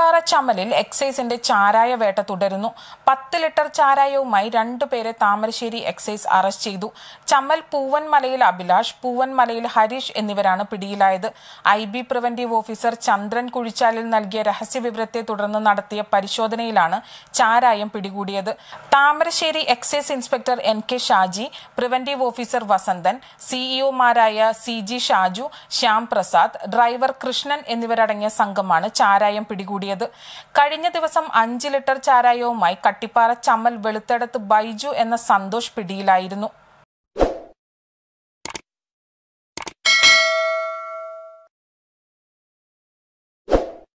കട്ടിപ്പാറ ചമ്മലിൽ എക്സൈസിന്റെ ചാരായ വേട്ട തുടരുന്നു പത്ത് ലിറ്റർ ചാരായവുമായി രണ്ടുപേരെ താമരശ്ശേരി എക്സൈസ് അറസ്റ്റ് ചെയ്തു ചമ്മൽ പൂവൻമലയിൽ അഭിലാഷ് പൂവൻമലയിൽ ഹരീഷ് എന്നിവരാണ് പിടിയിലായത് I B preventive officer Chandran Kuzhichalil നൽകിയ രഹസ്യവിവരത്തെ തുടർന്ന് നടത്തിയ പരിശോധനയിലാണ് ചാരായം പിടികൂടിയത് Thamarassery excise inspector N K Shaji preventive officer Vasanthan സിഇഒമാരായ C G Shaju Shyam Prasad driver Krishnan എന്നിവരടങ്ങിയ സംഘമാണ് ചാരായം പിടികൂടിയത് കഴിഞ്ഞ ദിവസം അഞ്ച് ലിറ്റർ ചാരായവുമായി കട്ടിപ്പാറ ചമ്മൽ വെളുത്തടത്ത് ബൈജു എന്ന സന്തോഷ് പിടിയിലായിരുന്നു